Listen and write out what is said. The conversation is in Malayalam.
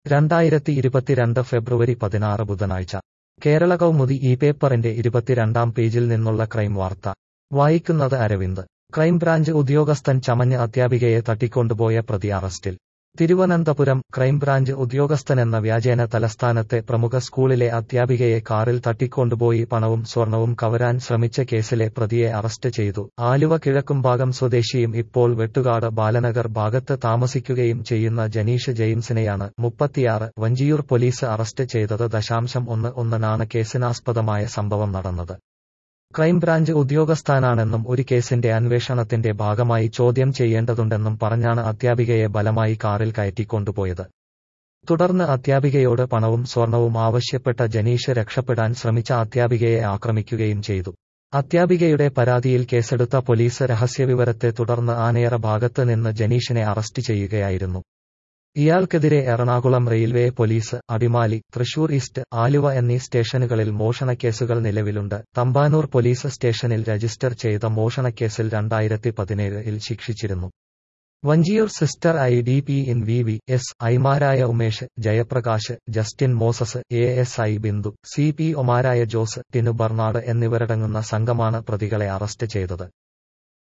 രണ്ടായിരത്തി ഇരുപത്തിരണ്ട് ഫെബ്രുവരി പതിനാറ് ബുധനാഴ്ച കേരള കൗമുദി ഈ പേപ്പറിന്റെ ഇരുപത്തിരണ്ടാം പേജിൽ നിന്നുള്ള ക്രൈം വാർത്ത വായിക്കുന്നത് അരവിന്ദ് ക്രൈംബ്രാഞ്ച് ഉദ്യോഗസ്ഥൻ ചമഞ്ഞ് അധ്യാപികയെ തട്ടിക്കൊണ്ടുപോയ പ്രതി അറസ്റ്റിൽ തിരുവനന്തപുരം ക്രൈംബ്രാഞ്ച് ഉദ്യോഗസ്ഥനെന്ന വ്യാജേന തലസ്ഥാനത്തെ പ്രമുഖ സ്കൂളിലെ അധ്യാപികയെ കാറിൽ തട്ടിക്കൊണ്ടുപോയി പണവും സ്വർണവും കവരാൻ ശ്രമിച്ച കേസിലെ പ്രതിയെ അറസ്റ്റ് ചെയ്തു ആലുവ കിഴക്കുംഭാഗം സ്വദേശിയും ഇപ്പോൾ വെട്ടുകാട് ബാലനഗർ ഭാഗത്ത് താമസിക്കുകയും ചെയ്യുന്ന ജനീഷ് ജെയിംസിനെയാണ് മുപ്പത്തിയാറ് വഞ്ചിയൂർ പോലീസ് അറസ്റ്റ് ചെയ്തത് ദശാംശം ഒന്ന് ഒന്നിനാണ് കേസിനാസ്പദമായ സംഭവം നടന്നത് ക്രൈംബ്രാഞ്ച് ഉദ്യോഗസ്ഥാനാണെന്നും ഒരു കേസിന്റെ അന്വേഷണത്തിന്റെ ഭാഗമായി ചോദ്യം ചെയ്യേണ്ടതുണ്ടെന്നും പറഞ്ഞാണ് അധ്യാപികയെ ബലമായി കാറിൽ കയറ്റിക്കൊണ്ടുപോയത് തുടർന്ന് അധ്യാപികയോട് പണവും സ്വർണവും ആവശ്യപ്പെട്ട ജനീഷ് രക്ഷപ്പെടാൻ ശ്രമിച്ച അധ്യാപികയെ ആക്രമിക്കുകയും ചെയ്തു അധ്യാപികയുടെ പരാതിയിൽ കേസെടുത്ത പോലീസ് രഹസ്യവിവരത്തെ തുടർന്ന് ആനേറ ഭാഗത്ത് നിന്ന് ജനീഷിനെ അറസ്റ്റ് ചെയ്യുകയായിരുന്നു ഇയാൾക്കെതിരെ Ernakulam railway police Adimali Thrissur east Aluva എന്നീ സ്റ്റേഷനുകളിൽ മോഷണക്കേസുകൾ നിലവിലുണ്ട് തമ്പാനൂർ പോലീസ് സ്റ്റേഷനിൽ രജിസ്റ്റർ ചെയ്ത മോഷണക്കേസിൽ രണ്ടായിരത്തി പതിനേഴിൽ ശിക്ഷിച്ചിരുന്നു Vanchiyoor sister I D P in V V S ഐമാരായ Umesh Jayaprakash Justin Moses A S I Bindu C P ഒമാരായ ജോസ് ടിനു ബർണാഡ് എന്നിവരടങ്ങുന്ന സംഘമാണ് പ്രതികളെ അറസ്റ്റ് ചെയ്തത്